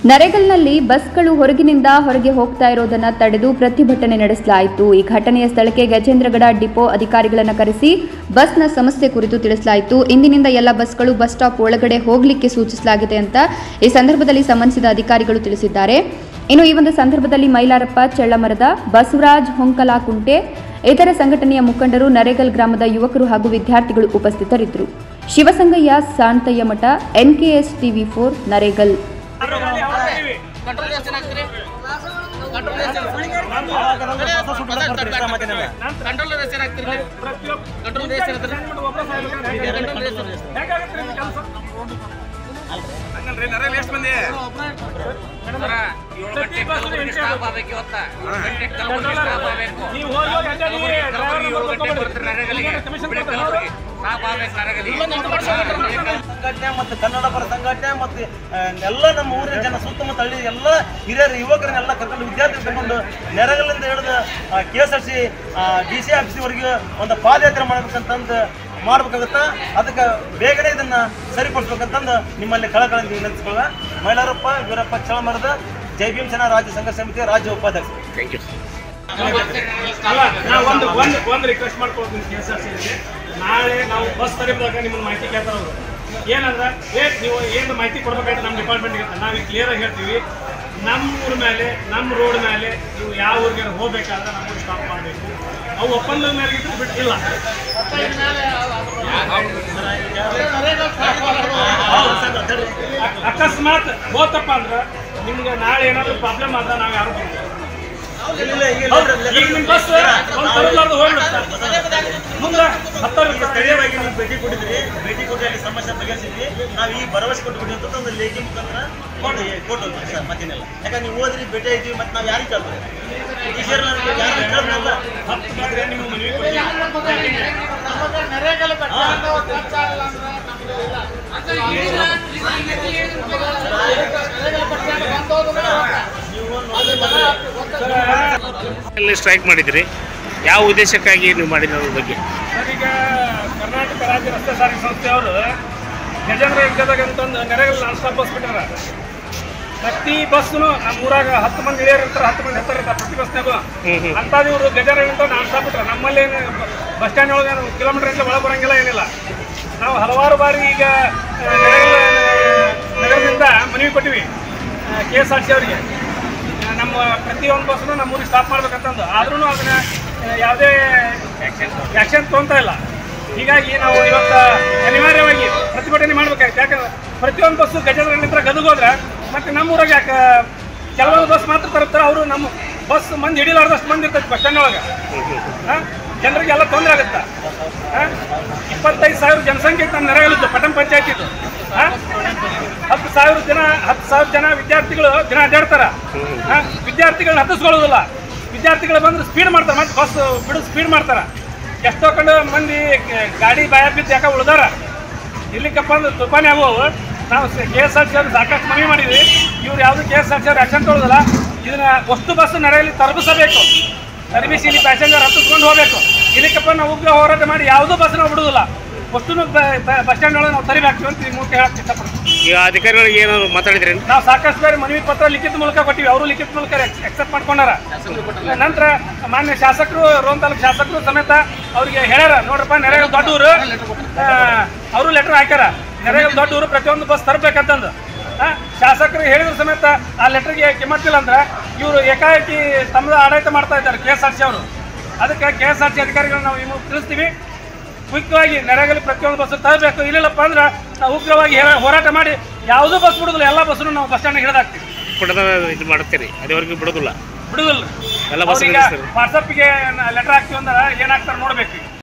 ನರೇಗಲ್ನಲ್ಲಿ ಬಸ್ಗಳು ಹೊರಗಿನಿಂದ ಹೊರಗೆ ಹೋಗ್ತಾ ಇರೋದನ್ನ ತಡೆದು ಪ್ರತಿಭಟನೆ ನಡೆಸಲಾಯಿತು ಈ ಘಟನೆಯ ಸ್ಥಳಕ್ಕೆ ಗಜೇಂದ್ರಗಡ ಡಿಪೋ ಅಧಿಕಾರಿಗಳನ್ನು ಕರೆಸಿ ಬಸ್ನ ಸಮಸ್ಯೆ ಕುರಿತು ತಿಳಿಸಲಾಯಿತು ಇಂದಿನಿಂದ ಎಲ್ಲ ಬಸ್ಗಳು ಬಸ್ ಸ್ಟಾಪ್ ಒಳಗಡೆ ಹೋಗಲಿಕ್ಕೆ ಸೂಚಿಸಲಾಗಿದೆ ಅಂತ ಈ ಸಂದರ್ಭದಲ್ಲಿ ಸಂಬಂಧಿಸಿದ ಅಧಿಕಾರಿಗಳು ತಿಳಿಸಿದ್ದಾರೆ ಇನ್ನು ಈ ಒಂದು ಸಂದರ್ಭದಲ್ಲಿ ಮೈಲಾರಪ್ಪ ಚೆಳ್ಳಮರದ ಬಸವರಾಜ್ ಹೊಂಕಲಾಕುಂಟೆ ಇತರ ಸಂಘಟನೆಯ ಮುಖಂಡರು ನರೇಗಲ್ ಗ್ರಾಮದ ಯುವಕರು ಹಾಗೂ ವಿದ್ಯಾರ್ಥಿಗಳು ಉಪಸ್ಥಿತರಿದ್ದರು Shivasangayya Santayya Math NKS TV four Naregal control ಎಷ್ಟು ಆಗ್ತೀರಿ ಕಂಟ್ರೋಲ್ ಕಂಟ್ರೋಲ್ ಎಷ್ಟು ಆಗ್ತೀರಿ ಕಂಟ್ರೋಲ್ ಎಷ್ಟು ಆಗ್ತೀರಿ ಕಂಟ್ರೋಲ್ ಎಷ್ಟು ಹಂಗಲ್ರಿ ನರೇಲಿ ಎಷ್ಟು ಮಂದಿ ಸರ ಏಳು ಗಂಟೆಗೆ ಕಲಬುರಗಿ ಸ್ಟಾಪ್ ಆಗ್ಬೇಕು ಇವತ್ತ ಏಳು ಗಂಟೆಗೆ ಕಲಬುರಗಿ ಸ್ಟಾಪ್ ಆಗ್ಬೇಕು ನೀವು ಹೋಗಿ ಹೋಗಿ ಅಡ್ಡಾಡಿ ಕಲಬುರಗಿ ಏಳು ಗಂಟೆಗೆ ಬರ್ತೀರಿ ನರೇಗಲಿಗೆ ಬಿಡಿ ಕಲಬುರಗಿ ಸ್ಟಾಪ್ ಆಗ್ಬೇಕು ನರೇಗಲಿಗೆ ಸಂಘಟನೆ ಮತ್ತು ಕನ್ನಡ ಪರ ಸಂಘಟನೆ ಮತ್ತು ಆ, ಎಲ್ಲ ನಮ್ಮ ಊರಿನ ಜನ ಸುತ್ತಮುತ್ತ ಹಳ್ಳಿ ಎಲ್ಲ ಹಿರಿಯರು ಯುವಕರನ್ನೆಲ್ಲ ಕರ್ಕೊಂಡು ವಿದ್ಯಾರ್ಥಿ ಕರ್ಕೊಂಡು ನೆರಗಲಿಂದ ಹಿಡಿದು K S R T C D ಆಫೀಸ್ವರೆಗೆ ಒಂದು ಪಾದಯಾತ್ರೆ ಮಾಡ್ಬೇಕಂತಂದು ಮಾಡ್ಬೇಕಾಗತ್ತ ಅದಕ್ಕೆ ಬೇಗನೆ ಇದನ್ನ ಸರಿಪಡಿಸ್ಬೇಕಂತಂದು ನಿಮ್ಮಲ್ಲಿ ಕಳಕಳಿ ವಿನಂತಿಸ್ಕೊಳ್ಳ ಮೈಲಾರಪ್ಪ ವೀರಪ್ಪ ಚಳಮರದ ಜೈ ಭೀಮ್ ಸೇನಾ ರಾಜ್ಯ ಸಂಘ ಸಮಿತಿಯ ರಾಜ್ಯ ಉಪಾಧ್ಯಕ್ಷ ಅಲ್ಲ ನಾ ಒಂದು ಒಂದು ಒಂದು ರಿಕ್ವೆಸ್ಟ್ ಮಾಡ್ಕೊಳ್ತೀನಿ ಕೆ ಎಸ್ ಆರ್ ಸಿ ನಾಳೆ ನಾವು ಬಸ್ ತರಿಬೇಕಾಗ ನಿಮ್ಮನ್ನ ಮಾಹಿತಿ ಕೇಳ್ತಾರೆ ಅವರು ಏನಂದ್ರೆ ಏ ನೀವು ಏನು ಮಾಹಿತಿ ಕೊಡ್ಬೇಕಾದ್ರೆ ನಮ್ಮ ಡಿಪಾರ್ಟ್ಮೆಂಟ್ಗೆ ಅಂತ ನಾವು ಕ್ಲಿಯರ್ ಆಗಿ ಹೇಳ್ತೀವಿ ನಮ್ಮ ಊರ ಮೇಲೆ ನಮ್ಮ ರೋಡ್ ಮೇಲೆ ನೀವು ಯಾವ ಊರಿಗೆ ಹೋಗ್ಬೇಕಾದ್ರೆ ನಮಗೆ ಸ್ಟಾಪ್ ಮಾಡಬೇಕು ಅವು ಒಪ್ಪಂದದ ಮೇಲೆ ಇದ್ದು ಬಿಟ್ಟಿಲ್ಲ ಅಕ್- ಅಕಸ್ಮಾತ್ ಹೋತಪ್ಪ ಅಂದ್ರೆ ನಿಮ್ಗೆ ನಾಳೆ ಏನಾದರೂ ಪ್ರಾಬ್ಲಮ್ ಆದ್ರೆ ನಾವು ಯಾರು ಬರ್ತೀವಿ ಹೌದು, ಈಗ ನಿಮ್ಮ ಬಸ್ ಒಂದು ತರಲಾರ್ದು ಹೋಗ್ಬಿಡುತ್ತೆ ಮುಂದೆ ಹತ್ತಾರು ಸ್ಥಳೀಯವಾಗಿ ನೀವು ಭೇಟಿ ಕೊಟ್ಟಿದ್ರಿ ಭೇಟಿ ಕೊಟ್ಟು ಅಲ್ಲಿ ಸಮಸ್ಯೆ ಬಗೆಹರಿಸಿದ್ವಿ ನಾವು ಈ ಭರವಸೆ ಕೊಟ್ಟು ಅಂತ ಒಂದು ಲೇಖಿ ಮುಖಾಂತರ ಕೊಟ್ಟು ಕೊಟ್ಟು ಹೋಗ್ತೀವಿ ಸರ್ ಮತ್ತೇನಿಲ್ಲ ಯಾಕಂದ್ರೆ ನೀವು ಹೋದ್ರಿ ಭೇಟಿ ಆಯ್ತೀವಿ ಮತ್ತೆ ನಾವು ಯಾರಿಗೆ ಕೇಳ್ತೀವಿ ಟೀಚರ್ ಯಾರು ಕೇಳೋದಿಲ್ಲ ಹತ್ತು ಬಂದ್ರೆ ನಿಮ್ಮ ಮನವಿ ಕೊಡ್ತೀವಿ ಎಲ್ಲಿ ಸ್ಟ್ರೈಕ್ ಮಾಡಿದ್ರಿ ಯಾವ ಉದ್ದೇಶಕ್ಕಾಗಿ ನೀವು ಮಾಡಿದ್ರಿ ಅದ್ರ ಬಗ್ಗೆ ಸರ್ ಈಗ ಕರ್ನಾಟಕ ರಾಜ್ಯ ರಸ್ತೆ ಸಾರಿಗೆ ಸಂಸ್ಥೆಯವರು ಗಜೇಂದ್ರ ಯುಗದಾಗ ಅಂತಂದು ನೆರೆಗಲ್ ನಾನ್ ಸ್ಟಾಪ್ ಬಸ್ ಬಿಟ್ಟಾರ ಪ್ರತಿ ಬಸ್ನು ನಮ್ಮ ಊರಾಗ ಹತ್ತು ಮಂದಿ ಇಳಿಯರ್ ಇರ್ತಾರೆ ಹತ್ತು ಮಂದಿ ಇರ್ತಾರೆ ಪ್ರತಿ ಬಸ್ನಾಗೂ ಹ್ಮ್ ಹ್ಮ್. ಅಂಥದ್ದು ಇವರು ಗಜೇಂದ್ರ ಅಂತ ನಾನ್ ಸ್ಟಾಪ್ ಬಿಟ್ಟಾರ ನಮ್ಮಲ್ಲಿ ಏನು ಬಸ್ ಸ್ಟ್ಯಾಂಡ್ ಒಳಗೆ ಏನು ಕಿಲೋಮೀಟರ್ ಇಂದ ಒಳಗೆ ಬರಂಗಿಲ್ಲ ಏನಿಲ್ಲ ನಾವು ಹಲವಾರು ಬಾರಿ ಈಗ ಆ, ನೆರೆಗಲ್ ನಗರದಿಂದ ಮನವಿ ಕೊಟ್ಟಿವಿ ಕೆ ಎಸ್ ಆರ್ ಸಿ ಅವರಿಗೆ ನಮ್ಮ ಪ್ರತಿಯೊಂದು ಬಸ್ನು ನಮ್ಮ ಊರಿಗೆ ಸ್ಟಾಪ್ ಮಾಡ್ಬೇಕಂತಂದು ಆದ್ರೂ ಅದನ್ನ ಆ, ಯಾವುದೇ ಆ್ಯಕ್ಷನ್ ತೊಗೊತಾ ಇಲ್ಲ ಹೀಗಾಗಿ ನಾವು ಇವತ್ತು ಅನಿವಾರ್ಯವಾಗಿ ಪ್ರತಿಭಟನೆ ಮಾಡ್ಬೇಕಾಗಿತ್ತು ಯಾಕಂದ್ರೆ ಪ್ರತಿಯೊಂದು ಬಸ್ಸು ಗಜೇಂದ್ರಲಿಂದ ಗದಗ ಹೋದ್ರೆ ಮತ್ತೆ ನಮ್ಮ ಊರಾಗ ಯಾಕೆ ಕೆಲವೊಂದು ಬಸ್ ಮಾತ್ರ ತರುತ್ತಾರೆ ಅವರು ನಮ್ಮ ಬಸ್ ಮಂದಿ ಹಿಡಿಲಾರ್ದಷ್ಟು ಮಂದಿ ಇರ್ತೈತೆ ಬಸ್ ಸ್ಟ್ಯಾಂಡ್ ಒಳಗೆ ಜನರಿಗೆ ಎಲ್ಲ ತೊಂದರೆ ಆಗುತ್ತೆ ಇಪ್ಪತ್ತೈದು ಸಾವಿರ ಜನಸಂಖ್ಯೆ ಇತ್ತು ನಮ್ಮ ನೆರೆಗಲಿದ್ದು ಪಟ್ಟಣ ಪಂಚಾಯತ್ ಇದು ಹತ್ತು ಸಾವಿರ ಜನ ಹತ್ತು ಸಾವಿರ ಜನ ವಿದ್ಯಾರ್ಥಿಗಳು ದಿನ ಅಡ್ಡಾಡ್ತಾರ ಹಾ? ವಿದ್ಯಾರ್ಥಿಗಳನ್ನ ಹತ್ತಿಸ್ಕೊಳ್ಳೋದಿಲ್ಲ ವಿದ್ಯಾರ್ಥಿಗಳು ಬಂದ್ರೆ ಸ್ಪೀಡ್ ಮಾಡ್ತಾರೆ ಮತ್ತೆ ಬಸ್ ಬಿಡು ಸ್ಪೀಡ್ ಮಾಡ್ತಾರ ಎಷ್ಟೋ ಕಂಡು ಮಂದಿ ಗ- ಗಾಡಿ ಬಾಯ ಬಿದ್ದು ಯಾಕೆ ಉಳ್ದಾರ ಇರ್ಲಿಕ್ಕಪ್ಪ ಅಂದ್ರೆ ತುಫಾನಿ ಆಗುವವು ನಾವು ಕೆ ಎಸ್ ಆರ್ ಸಿ ಅವ್ರು ಸಾಕಷ್ಟು ಮನವಿ ಮಾಡಿದ್ವಿ ಇವ್ರು ಯಾವುದು K S R T C action ತೊಗೊಳ್ಳೋದಿಲ್ಲ ಇದನ್ನ ವಸ್ತು ಬಸ್ ನಡೆಯಲಿ ತರಬಿಸಬೇಕು ತರಬಿಸಿ ಇಲ್ಲಿ ಪ್ಯಾಸೆಂಜರ್ ಹತ್ತಿಸ್ಕೊಂಡು ಹೋಗಬೇಕು ಇದಕ್ಕಪ್ಪ ನಾವು ಉಗ್ರ ಹೋರಾಟ ಮಾಡಿ ಯಾವುದೂ ಬಸ್ ನಾವು ಬಿಡುದಿಲ್ಲ ಅಷ್ಟು ಬಸ್ ಸ್ಟ್ಯಾಂಡ್ ಒಳಗೆ ನಾವು ತರಿಬೇಕು ಅಂತ ಈ ಮೂಲಕ ಹೇಳಕ್ ಇಷ್ಟಪಡ್ತೀವಿ ಈಗ ಅಧಿಕಾರಿಗಳಿಗೆ ಏನಾದ್ರು ಮಾತಾಡಿದ್ರಿ ನಾವು ಸಾಕಷ್ಟು ಬಾರಿ ಮನವಿ ಪತ್ರ ಲಿಖಿತ ಮೂಲಕ ಕೊಟ್ಟಿವಿ ಅವರು ಲಿಖಿತ ಮೂಲಕ ಅಕ್ಸೆಪ್ಟ್ ಮಾಡ್ಕೊಂಡಾರ ನಂತರ ಮಾನ್ಯ ಶಾಸಕರು ರೋನ್ ತಾಲೂಕು ಶಾಸಕರು ಸಮೇತ ಅವ್ರಿಗೆ ಹೇಳ್ಯಾರ ನೋಡ್ರಪ್ಪ ನೆರೆಗಳು ದೊಡ್ಡ ಊರು ಅವರು ಲೆಟರ್ ಹಾಕ್ಯಾರ ನೆರೆಗಳು ದೊಡ್ಡ ಊರು ಪ್ರತಿಯೊಂದು ಬಸ್ ತರಬೇಕಂತಂದು ಆ, ಶಾಸಕರು ಹೇಳಿದ್ರು ಸಮೇತ ಆ ಲೆಟರ್ಗೆ ಕಿಮ್ಮತ್ತಿಲ್ಲ ಅಂದ್ರೆ ಇವರು ಏಕಾಏಕಿ ತಮ್ಮದ ಆಡಳಿತ ಮಾಡ್ತಾ ಇದ್ದಾರೆ ಕೆ ಎಸ್ ಆರ್ ಸಿ ಅವರು ಅದಕ್ಕೆ ಕೆ ಎಸ್ ಆರ್ ಸಿ ಅಧಿಕಾರಿಗಳನ್ನ ನಾವು ಇನ್ನು ತಿಳಿಸ್ತೀವಿ ಮುಖ್ಯವಾಗಿ ನೆರೆಗಲಿ ಪ್ರತಿಯೊಂದು ಬಸ್ ತರಬೇಕು ಇಲ್ಲಿಲ್ಲಪ್ಪ ಅಂದ್ರೆ ನಾವು ಉಗ್ರವಾಗಿ ಹೇ- ಹೋರಾಟ ಮಾಡಿ ಯಾವುದೂ ಬಸ್ ಬಿಡುದಿಲ್ಲ ಎಲ್ಲ ಬಸ್ಸನ್ನು ನಾವು ಬಸ್ ಸ್ಟ್ಯಾಂಡ್ ಹಿಡಿದಾಕ್ತೀವಿ ಪುಟದ ಇದು ಮಾಡ್ತೀರಿ ಅದೇವರೆಗೂ ಬಿಡೋದಿಲ್ಲ ಬಿಡುದಿಲ್ಲ ಎಲ್ಲ ಬಸ್ ಅವ್ರಿಗೆ ನಿಲ್ಲಿಸ್ತೀರಿ. ವಾಟ್ಸಪ್ಗೆ ಲೆಟರ್ ಹಾಕ್ತೀವಿ ಅಂದ್ರೆ ಏನಾಗ್ತಾರೆ ನೋಡ್ಬೇಕು